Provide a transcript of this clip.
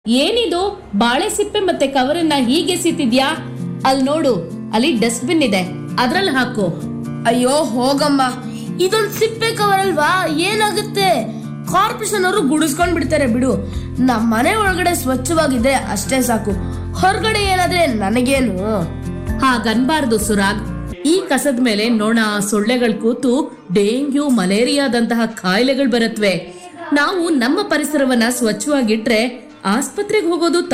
ಏನಿದು ಬಾಳೆ ಸಿಪ್ಪೆ ಮತ್ತೆ ಕವರನ್ನ ಹೀಗೆ ಎಸಿತಿದ್ಯಾ ಅಲ್ಲಿ ನೋಡು ಅಲ್ಲಿ ಡಸ್ಟ್ಬಿನ್ ಇದೆ ಅದ್ರಲ್ಲಿ ಹಾಕು ಅಯ್ಯೋ ಹೋಗಮ್ಮ ಇದೊಂದ್ ಸಿಪ್ಪೆ ಕವರ್ ಅಲ್ವಾ ಏನಾಗುತ್ತೆ ಕಾರ್ಪೊರೇಷನ್ ಅವರು ಗುಡಿಸ್ಕೊಂಡ್ ಬಿಡ್ತಾರೆ ಬಿಡು ನಮ್ಮ ಮನೆ ಒಳಗಡೆ ಸ್ವಚ್ಛವಾಗಿದ್ರೆ ಅಷ್ಟೇ ಸಾಕು ಹೊರಗಡೆ ಏನಾದ್ರೆ ನನಗೇನು ಹಾಗನ್ಬಾರ್ದು ಸುರಾಗ್ ಈ ಕಸದ ಮೇಲೆ ನೊಣ ಸೊಳ್ಳೆಗಳು ಕೂತು ಡೆಂಗ್ಯೂ ಮಲೇರಿಯಾದಂತಹ ಕಾಯಿಲೆಗಳು ಬರತ್ವೆ ನಾವು ನಮ್ಮ ಪರಿಸರವನ್ನ ಸ್ವಚ್ಛವಾಗಿಟ್ರೆ ಆಸ್ಪತ್ರೆಗೆ ಹೋಗೋದು